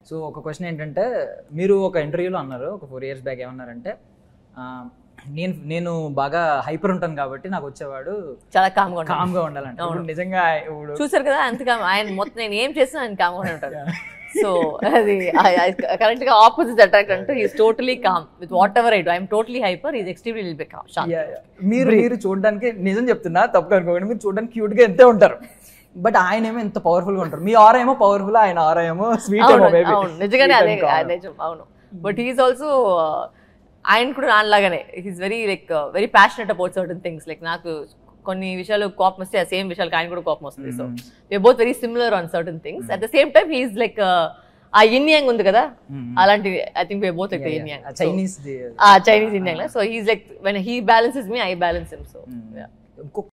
So ఒక question ఏంటంటే మీరు ఒక ఇంటర్వ్యూలో అన్నారు ఒక ఫోర్ ఇయర్స్ బ్యాక్ ఏమన్నారంటే ఆ, నేను నేను బాగా హైపర్ ఉంటాను కాబట్టి నాకు వచ్చేవాడు చాలా కామ్గా ఉంటాడు కామ్గా ఉండాలంటే అవును. ఇప్పుడు నిజంగా ఇప్పుడు చూసారు కదా అంతగా ఆయన మొత్తం నేను ఏం చేసినా ఆయన కామ్గానే ఉంటాడు సో అది కరెక్ట్ గా ఆపోజిట్ అట్రాక్ట్ అంటూ is totally calm with whatever I do I'm totally hyper is extremely lil be calm Yeah, yeah. మీరు మీరు చూడడానికి నిజం చెప్తున్నా తప్పు అనుకోకండి మీరు చూడడానికి క్యూట్ గా ఎంతే ఉంటారు బట్ ఆయన ఏమో ఎంత పవర్ఫుల్ గా ఉంటారు మీ ఆర ఏమో పవర్ఫుల్ ఆయన ఆర ఏమో స్వీట్ ఏమో అవును baby. అవును నిజంగానే Sweet అదే and calm. అదే నిజం అవును బట్ హీఈస్ ఆల్సో ఆయన కూడా నాలాగానే he's very like very passionate about certain things like నాకు కొన్ని విషయాలు కోపం వస్తే ఆ సేమ్ విషయాలు ఆయన కూడా కోపం వస్తుంది so we both very similar on certain things at the same time he is like uh yin yang ఉంది కదా అలాంటి I think we both like yin yang Chinese uh Chinese yin yang so he's like when he balances me I balance him so ఇంకో